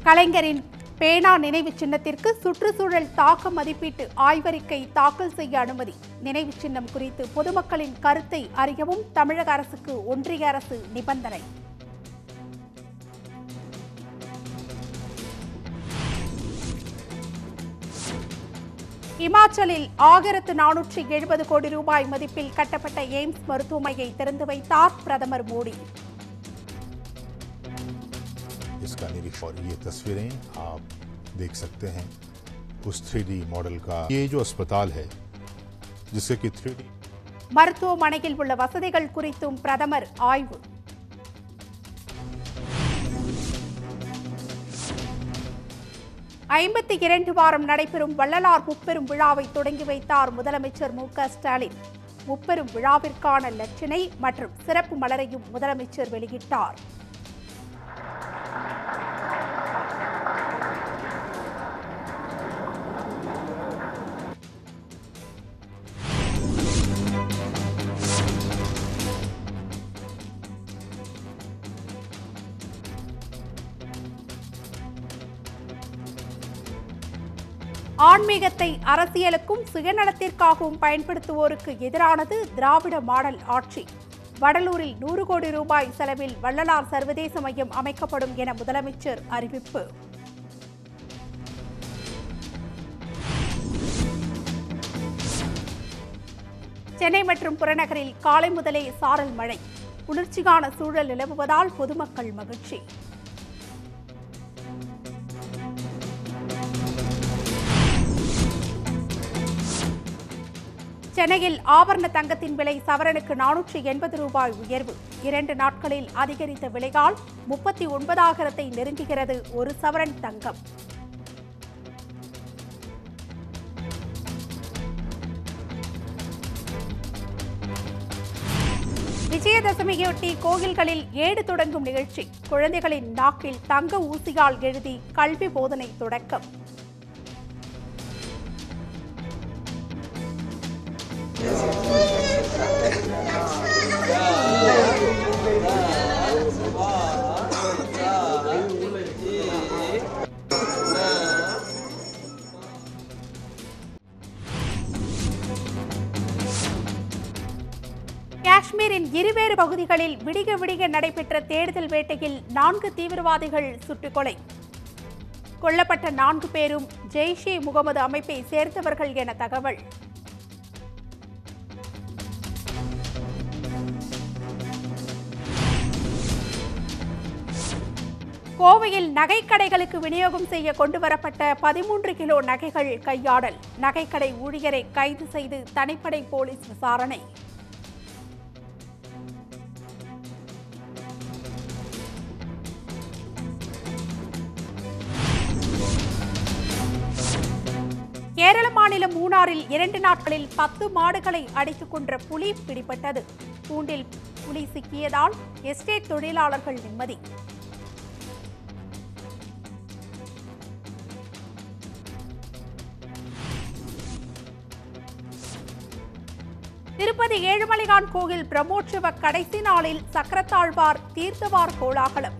கலைஞரின் பேனா நினைவு சின்னத்திற்கு சுற்றுச்சூழல் தாக்க மதிப்பீட்டு ஆய்வறிக்கை தாக்கல் செய்ய அனுமதி நினைவு சின்னம் குறித்து பொதுமக்களின் கருத்தை அறியவும் தமிழக அரசுக்கு ஒன்றிய அரசு நிபந்தனை இமாச்சலில் ஆயிரத்து நானூற்றி எழுபது கோடி ரூபாய் மதிப்பில் கட்டப்பட்ட எய்ம்ஸ் மருத்துவமனையை திறந்து வைத்தார் பிரதமர் மோடி इसका निरीक्षण और ये तस्वीरें आप देख सकते हैं उस थ्री मॉडल का ये जो अस्पताल है जिससे कि थ्री மருத்துவமனையில் உள்ள வசதிகள் குறித்தும் பிரதமர் ஆய்வு ஐம்பத்தி இரண்டு வாரம் நடைபெறும் வள்ளலார் முப்பெரும் விழாவை தொடங்கி வைத்தார் முதலமைச்சர் மு க ஸ்டாலின் முப்பெரும் விழாவிற்கான லட்சணை மற்றும் சிறப்பு மலரையும் முதலமைச்சர் வெளியிட்டார் ஆன்மீகத்தை அரசியலுக்கும் சுயநலத்திற்காகவும் பயன்படுத்துவோருக்கு எதிரானது திராவிட மாடல் ஆட்சி வடலூரில் நூறு கோடி ரூபாய் செலவில் வள்ளலார் சர்வதேச மையம் அமைக்கப்படும் என முதலமைச்சர் அறிவிப்பு சென்னை மற்றும் புறநகரில் காலை முதலே சாரல் மழை குளிர்ச்சியான சூழல் நிலவுவதால் பொதுமக்கள் மகிழ்ச்சி சென்னையில் ஆபரண தங்கத்தின் விலை சவரனுக்கு நானூற்றி எண்பது ரூபாய் உயர்வு இரண்டு நாட்களில் அதிகரித்த விலையால் முப்பத்தி ஒன்பதாயிரத்தை நெருங்குகிறது ஒரு சவரன் தங்கம் விஜயதசமியொட்டி கோயில்களில் ஏடு தொடங்கும் நிகழ்ச்சி குழந்தைகளின் நாக்கில் தங்க ஊசியால் எழுதி கல்வி போதனை தொடக்கம் காஷ்மீரின் இருவேறு பகுதிகளில் விடிக விடிக நடைபெற்ற தேடுதல் வேட்டையில் நான்கு தீவிரவாதிகள் சுட்டுக் கொலை கொல்லப்பட்ட நான்கு பேரும் ஜெய்ஷே முகமது அமைப்பை சேர்ந்தவர்கள் என தகவல் கோவையில் நகைக்கடைகளுக்கு விநியோகம் செய்ய கொண்டுவரப்பட்ட பதிமூன்று கிலோ நகைகள் கையாடல் நகைக்கடை ஊழியரை கைது செய்து தனிப்படை போலீஸ் விசாரணை கேரள மாநிலம் மூணாறில் இரண்டு நாட்களில் பத்து மாடுகளை அடித்துக் கொன்ற புலி பிடிபட்டது கூண்டில் புலி சிக்கியதால் எஸ்டேட் தொழிலாளர்கள் நிம்மதி திருப்பதி ஏழுமலையான் கோயில் பிரம்மோற்சவ கடைசி நாளில் சக்கரத்தாழ்வார் தீர்த்தவார் கோலாகலம்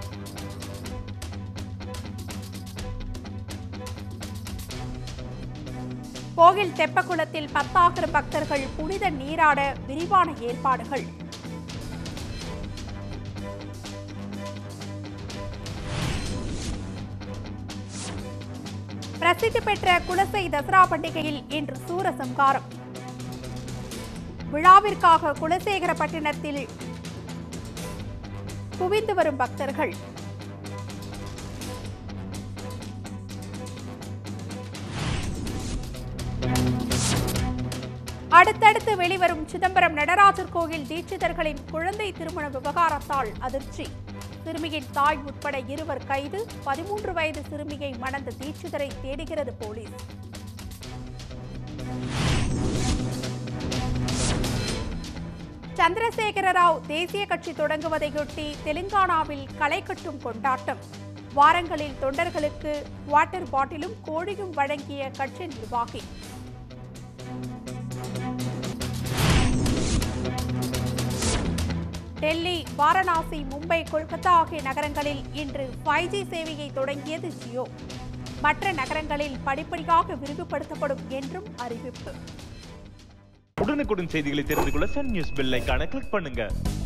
கோவில் தெப்பக்குளத்தில் பத்தாயிரம் பக்தர்கள் புனித நீராட விரிவான ஏற்பாடுகள் பிரசித்தி பெற்ற குலசை தசரா பண்டிகையில் இன்று சூரசம்காரம் விழாவிற்காக குலசேகரப்பட்டினத்தில் குவிந்து வரும் பக்தர்கள் அடுத்தடுத்து வெளிவரும் சிதம்பரம் நடராஜர் கோயில் தீட்சிதர்களின் குழந்தை திருமண விவகாரத்தால் அதிர்ச்சி சிறுமியின் தாய் உட்பட இருவர் கைது பதிமூன்று வயது சிறுமியை மணந்த தீட்சிதரை தேடுகிறது போலீஸ் சந்திரசேகர ராவ் தேசிய கட்சி தொடங்குவதையொட்டி தெலுங்கானாவில் களை கட்டும் கொண்டாட்டம் வாரங்களில் தொண்டர்களுக்கு வாட்டர் பாட்டிலும் கோழியும் வழங்கிய கட்சி நிர்வாகி டெல்லி வாரணாசி மும்பை கொல்கத்தா ஆகிய நகரங்களில் இன்று ஃபைவ் ஜி சேவையை தொடங்கியது ஜியோ மற்ற நகரங்களில் படிப்படியாக விரிவுபடுத்தப்படும் என்றும் அறிவிப்பு உடனுக்குடன் செய்திகளை தெரிந்து கொள்ள சன் நியூஸ் பெல் ஐகானை கிளிக் பண்ணுங்க